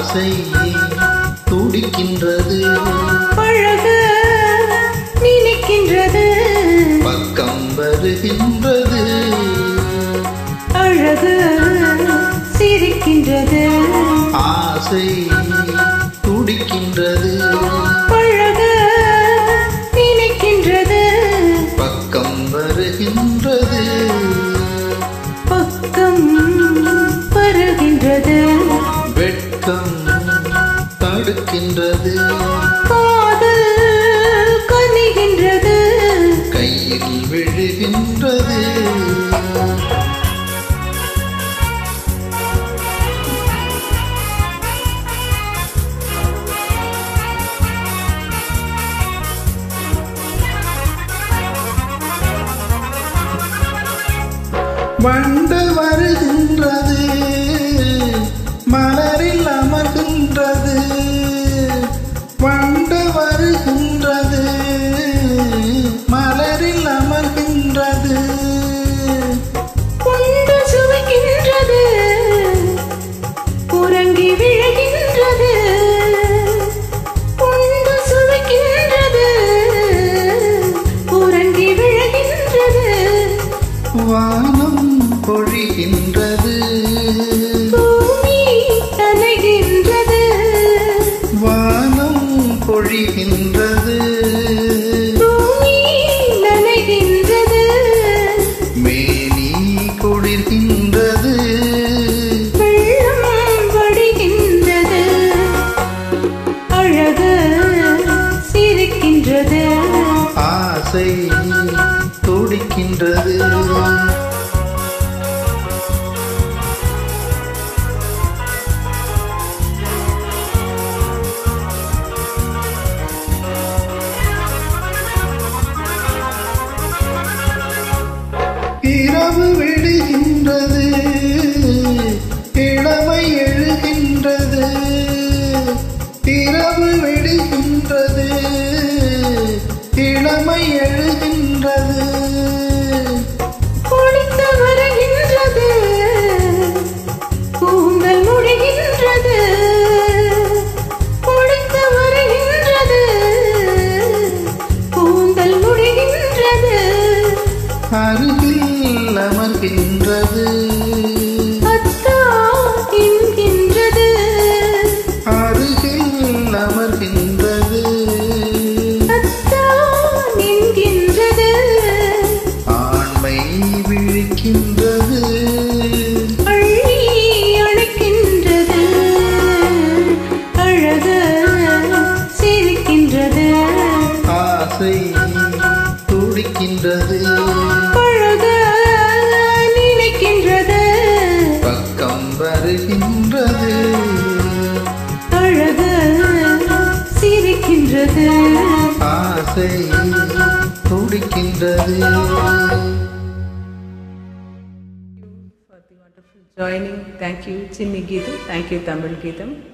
ஆசை துடிக்கின்றது பழக நினைக்கின்றது பக்கம் வருகின்றது அழகு சிரிக்கின்றது ஆசை துடிக்கின்றது பழக நினைக்கின்றது பக்கம் வருகின்றது பக்கம் வருகின்றது வெட்கம் தடுக்கின்றது காதல் கனிகின்றது கையில் விழுகின்றது வண்டு வருகின்றது மலரில் அமர்கின்றது வண்டு வருகின்றது மலரில் அமர்கின்றது உண்டு சுவைக்கின்றது உறங்கி விழுகின்றது உண்டு சுவைக்கின்றது உறங்கி விழுகின்றது வானம் பொழிகின்றது பூமி அலைகின்றது வானம் பொழிகின்றது பூமி நனைகின்றது மேனி குளிர்கின்றது வெள்ளம் வடிகின்றது அழகு சிரிக்கின்றது ஆசை துடிக்கின்றது இரவு விடுகின்றது இளமை எழுகின்றது இரவு விடுகின்றது இளமை எழுகின்றது குளித்து வருகின்றது கூந்தல் முடிகின்றது குளித்து வருகின்றது கூந்தல் முடிகின்றது அருகில் அமர்கின்றது அத்தா என்கின்றது அருகில் அமர்கின்றது அத்தா என்கின்றது ஆண்மை விழிக்கின்றது அள்ளி அணைக்கின்றது அழகு சிரிக்கின்றது ஆசை துடிக்கின்றது பழக நினைக்கின்றது பக்கம் வருகின்றது அழகு சிரிக்கின்றது ஆசை துடிக்கின்றது for the wonderful joining. Thank you, Chinni Geetham. Thank you, Tamil Geetham.